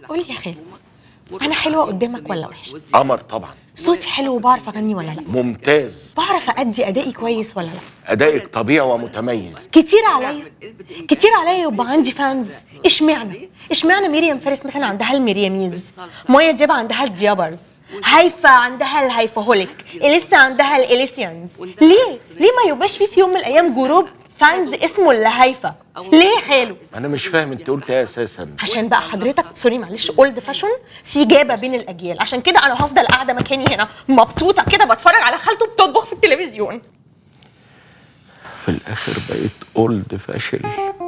قول لي يا خالد انا حلوه قدامك ولا وحشه قمر طبعا صوتي حلو وبعرف اغني ولا لا ممتاز بعرف ادي ادائي كويس ولا لا ادائك طبيعي ومتميز كتير عليا كتير عليا يبقى عندي فانز اشمعنى اشمعنى ميريام فارس مثلا عندها الميرياميز مايا جاب عندها الجيابرز هيفا عندها الهيفاهوليك اليسا عندها الاليسيانز ليه ليه ما يبقاش في في يوم من الايام جروب فانز اسمه الهيفا ليه يا خالو انا مش فاهم انت قلت ايه اساسا عشان بقى حضرتك سوري معلش اولد فاشون في جابه بين الاجيال عشان كده انا هفضل قاعده مكاني هنا مبسوطه كده بتفرج على خالته بتطبخ في التلفزيون في الاخر بقيت اولد فاشل